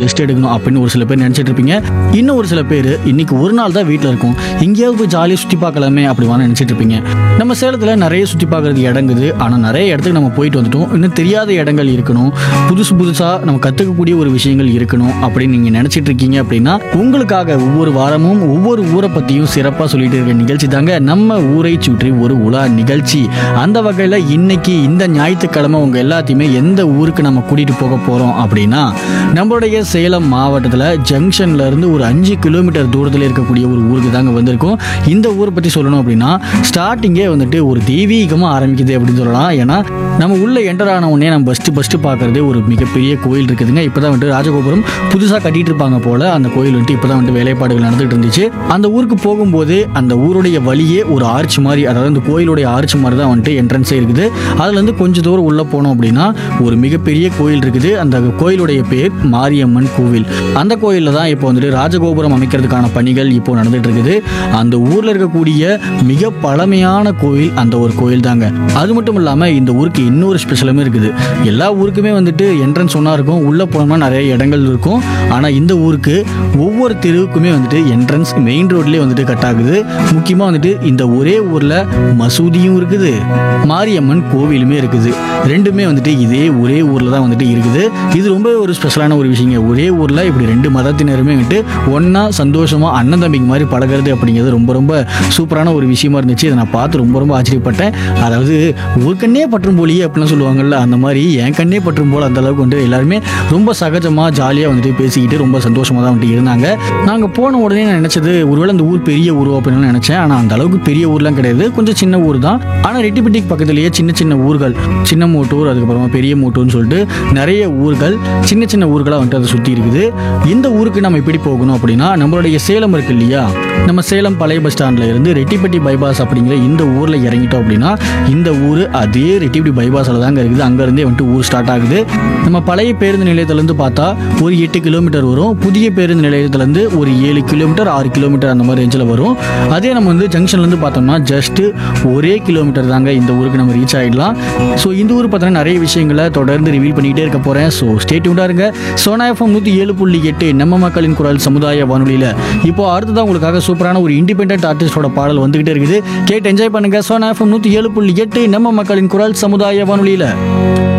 rest எடுக்கணும் அப்படின்னு ஒரு சில பேர் நினச்சிட்டு இருப்பீங்க இன்னும் ஒரு சில பேர் இன்னைக்கு ஒரு நாள் தான் வீட்டில் இருக்கும் எங்கேயாவது போய் ஜாலியாக சுற்றி பார்க்கலாமே அப்படி வாங்க நினச்சிட்டு இருப்பீங்க நம்ம சேலத்தில் நிறைய சுற்றி பார்க்கறது இடங்குது ஆனால் நிறைய இடத்துக்கு நம்ம போயிட்டு வந்துட்டோம் இன்னும் தெரியாத இடங்கள் இருக்கணும் புதுசு புதுசாக நம்ம கற்றுக்கக்கூடிய ஒரு விஷயங்கள் இருக்கணும் அப்படின்னு நீங்கள் நினச்சிட்டு இருக்கீங்க அப்படின்னா உங்களுக்காக ஒவ்வொரு வாரமும் ஒவ்வொரு ஊரை பற்றியும் சிறப்பாக சொல்லிட்டு இருக்க நிகழ்ச்சி தாங்க நம்ம ஊரை சுற்றி ஒரு உலா நிகழ்ச்சி அந்த வகையில் இன்னைக்கு இந்த ஞாயிற்றுக்கிழமை உங்கள் எல்லாத்தையுமே எந்த ஊருக்கு நம்ம கூட்டிகிட்டு போக போகிறோம் அப்படின்னா நம்மளுடைய சேலம் மாவட்டத்தில் ஜங்ஷன்ல இருந்து ஒரு அஞ்சு கிலோமீட்டர் தூரத்தில் இருக்கக்கூடிய ஒரு ஊருக்கு தாங்க வந்திருக்கோம் இந்த ஊரை பற்றி சொல்லணும் அப்படின்னா ஸ்டார்டிங்கே வந்துட்டு ஒரு தெய்வீகமாக ஆரம்பிக்குது அப்படின்னு சொல்லலாம் ஏன்னா நம்ம உள்ள என்டர் ஆன உடனே நம்ம ஃபஸ்ட்டு ஃபஸ்ட்டு பார்க்குறது ஒரு மிகப்பெரிய கோயில் இருக்குதுங்க இப்போ தான் வந்துட்டு ராஜகோபுரம் புதுசாக கட்டிட்டு இருப்பாங்க போல் அந்த கோயில் வந்துட்டு இப்போ தான் வந்துட்டு வேலைப்பாடுகள் நடந்துகிட்டு இருந்துச்சு அந்த ஊருக்கு போகும்போது அந்த ஊருடைய வழியே ஒரு ஆர்ச் மாதிரி அதாவது அந்த கோயிலுடைய ஆர்ச் மாதிரி தான் வந்துட்டு என்ட்ரன்ஸே இருக்குது அதுலேருந்து கொஞ்சம் தூரம் உள்ளே போனோம் அப்படின்னா ஒரு மிகப்பெரிய கோயில் இருக்குது அந்த கோயிலுடைய பேர் மாரியம்மன் கோவில் அந்த கோயிலில் தான் இப்போ வந்துட்டு ராஜகோபுரம் அமைக்கிறதுக்கான பணிகள் இப்போ நடந்துட்டு இருக்குது அந்த ஊரில் இருக்கக்கூடிய மிக பழமையான கோயில் அந்த ஒரு கோயில் தாங்க அது மட்டும் இல்லாமல் இந்த ஊருக்கு இன்னொரு ஸ்பெஷலுமே இருக்குது எல்லா ஊருக்குமே வந்துட்டு என்ட்ரன்ஸ் ஒன்றா இருக்கும் உள்ளே போனோம்னா நிறைய இடங்கள் இருக்கும் ஆனால் இந்த ஊருக்கு ஒவ்வொரு தெருவுக்குமே வந்துட்டு என்ட்ரன்ஸ் மெயின் ரோட்லேயே வந்துட்டு கட் ஆகுது முக்கியமாக வந்துட்டு இந்த ஒரே ஊரில் மசூதியும் இருக்குது மாரியம்மன் கோவிலுமே இருக்குது ரெண்டுமே வந்துட்டு இதே ஒரே ஊரில் தான் வந்துட்டு இருக்குது இது ரொம்ப ஒரு ஸ்பெஷலான ஒரு விஷயங்க ஒரே ஊரில் இப்படி ரெண்டு மதத்தினருமே வந்துட்டு ஒன்றா சந்தோஷமாக அண்ணன் தம்பிக்கு மாதிரி பழகிறது அப்படிங்கிறது ரொம்ப ரொம்ப சூப்பரான ஒரு விஷயமா இருந்துச்சு இதை நான் பார்த்து ரொம்ப ரொம்ப ஆச்சரியப்பட்டேன் அதாவது ஒரு கண்ணே பற்றும் போலியே அப்படின்னு சொல்லுவாங்கல்ல அந்த மாதிரி என் கண்ணே பற்றும் போல் அந்த அளவுக்கு வந்துட்டு எல்லாருமே ரொம்ப சகஜமாக ஜாலியாக வந்துட்டு பேசிக்கிட்டு ரொம்ப சந்தோஷமாக தான் வந்துட்டு இருந்தாங்க நாங்கள் போன உடனே நான் நினச்சது ஒருவேளை அந்த ஊர் பெரிய ஊர் அப்படின்னு நினச்சேன் ஆனால் அந்த அளவுக்கு பெரிய ஊர்லாம் கிடையாது கொஞ்சம் சின்ன ஊர் தான் ஆனால் ரெட்டிப்பட்டிக்கு பக்கத்துலேயே சின்ன சின்ன ஊர்கள் சின்ன மூட்டூர் அதுக்கப்புறமா பெரிய மூட்டூர்னு சொல்லிட்டு நிறைய ஊர்கள் சின்ன சின்ன ஊர்களாக வந்துட்டு அதை சுற்றி இருக்குது இந்த ஊருக்கு நம்ம எப்படி போகணும் அப்படின்னா நம்மளுடைய சேலம் இருக்கு இல்லையா நம்ம சேலம் பழைய பஸ் ஸ்டாண்டில் இருந்து ரெட்டிப்பட்டி பைபாஸ் அப்படிங்கிற இந்த ஊரில் இறங்கிட்டோம் அப்படின்னா இந்த ஊர் அதே ரெட்டிப்பட்டி பைபாஸில் தாங்க இருக்குது அங்கேருந்தே வந்துட்டு ஊர் ஸ்டார்ட் ஆகுது நம்ம பழைய பேருந்து நிலையத்திலேருந்து பார்த்தா ஒரு எட்டு கிலோமீட்டர் வரும் புதிய பேருந்து நிலையத்திலேருந்து ஒரு ஏழு கிலோமீட்டர் ஆறு கிலோமீட்டர் அந்த மாதிரி ரேஞ்சில் வரும் அதே நம்ம வந்து ஜங்ஷன்லேருந்து பார்த்தோம்னா ஜஸ்ட் ஒரே கிலோமீட்டர் தாங்க இந்த ஊருக்கு நம்ம ரீச் ஆகிடலாம் ஸோ இந்த ஊர் பார்த்தோன்னா நிறைய விஷயங்களை தொடர்ந்து ரிவீல் பண்ணிக்கிட்டே இருக்க போகிறேன் ஸோ ஸ்டேட்யூண்டாக இருங்க சோனா எஃப்எம் நூற்றி ஏழு புள்ளி எட்டு நம்ம மக்களின் குரல் சமுதாய வானொலியில் இப்போ அடுத்ததான் உங்களுக்காக சூப்பரான ஒரு இண்டிபெண்டன்ட் ஆர்டிஸ்டோட பாடல் வந்துகிட்டே இருக்குது கேட்டு என்ஜாய் பண்ணுங்க சோனா எஃப்எம் நூற்றி ஏழு புள்ளி எட்டு நம்ம மக்களின் குரல் சமுதாய வானொலியில்